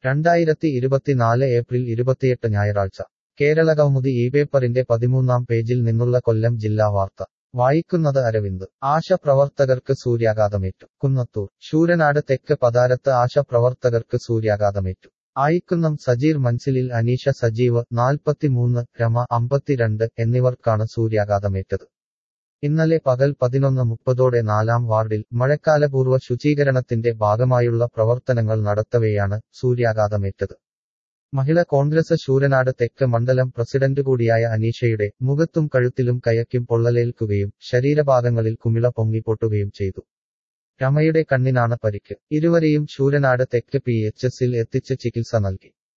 രണ്ടായിരത്തി ഇരുപത്തിനാല് ഏപ്രിൽ ഇരുപത്തിയെട്ട് ഞായറാഴ്ച കേരള കൗമുദി ഈ പേപ്പറിന്റെ പതിമൂന്നാം പേജിൽ നിന്നുള്ള കൊല്ലം ജില്ലാ വാർത്ത വായിക്കുന്നത് അരവിന്ദ് ആശ പ്രവർത്തകർക്ക് സൂര്യാഘാതമേറ്റു കുന്നത്തൂർ ശൂരനാട് തെക്ക് പതാരത്ത് ആശ പ്രവർത്തകർക്ക് സൂര്യാഘാതമേറ്റു ആയിക്കുന്നം സജീർ മൻസിലിൽ അനീഷ സജീവ് നാൽപ്പത്തിമൂന്ന് രമ അമ്പത്തിരണ്ട് എന്നിവർക്കാണ് സൂര്യാഘാതമേറ്റത് ഇന്നലെ പകൽ പതിനൊന്ന് മുപ്പതോടെ നാലാം വാർഡിൽ മഴക്കാലപൂർവ്വ ശുചീകരണത്തിന്റെ ഭാഗമായുള്ള പ്രവർത്തനങ്ങൾ നടത്തവെയാണ് സൂര്യാഘാതമേറ്റത് മഹിള കോൺഗ്രസ് ശൂരനാട് തെക്ക് മണ്ഡലം പ്രസിഡന്റ് കൂടിയായ അനീഷയുടെ മുഖത്തും കഴുത്തിലും കയക്കും പൊള്ളലേൽക്കുകയും ശരീരഭാഗങ്ങളിൽ കുമിള പൊങ്ങിപ്പൊട്ടുകയും ചെയ്തു രമയുടെ കണ്ണിനാണ് പരിക്ക് ഇരുവരെയും ശൂരനാട് തെക്ക് പി എച്ച് എസിൽ എത്തിച്ച് ചികിത്സ നൽകി